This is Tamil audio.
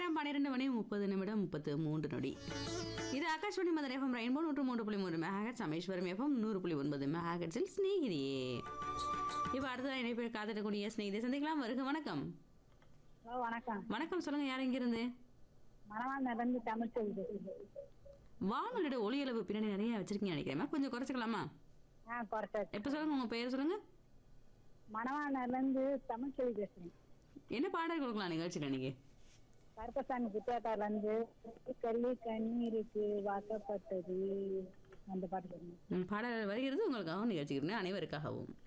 நேரம் பன்னிரெண்டு மணி முப்பது நிமிடம் முப்பத்து மூன்று நொடி இது ஆகாஷ்வாணி மதன் எஃப்எம் ரெயின்போ நூற்று மூன்று புள்ளி மூணு மெகாஹெட்ஸ் சமேஸ்வரம் எஃப்எம் நூறு புள்ளி ஒன்பது மெகாஹெட்ஸில் ஸ்நேகிதியே இப்போ அடுத்ததான் இணைப்பில் காத்திடக்கூடிய ஸ்நேகிதை சந்திக்கலாம் வருக வணக்கம் ஹலோ வணக்கம் வணக்கம் சொல்லுங்க யார் இங்கிருந்து மணவாள் நடந்து தமிழ் செய்து வானொலியோட ஒளியளவு பின்னாடி நிறைய வச்சிருக்கீங்க நினைக்கிறேன் கொஞ்சம் குறைச்சிக்கலாமா ஆ குறைச்சாச்சு எப்போ சொல்லுங்க உங்க பெயர் சொல்லுங்க மணவாளர்லேருந்து தமிழ் செல்வி பேசுறேன் என்ன பாடல் கொடுக்கலாம் நிகழ்ச்சியில் இன்னைக்கு கருப்பசாமி குட்டியாட்டார்லேருந்து கல்லி கண்ணீருக்கு வாக்கப்பட்டது அந்த பாட்டு கேட்கணும் ம், பாடல் வருகிறது உங்களுக்காகவும் நிகழ்ச்சிக்கிறேன் அனைவருக்காகவும்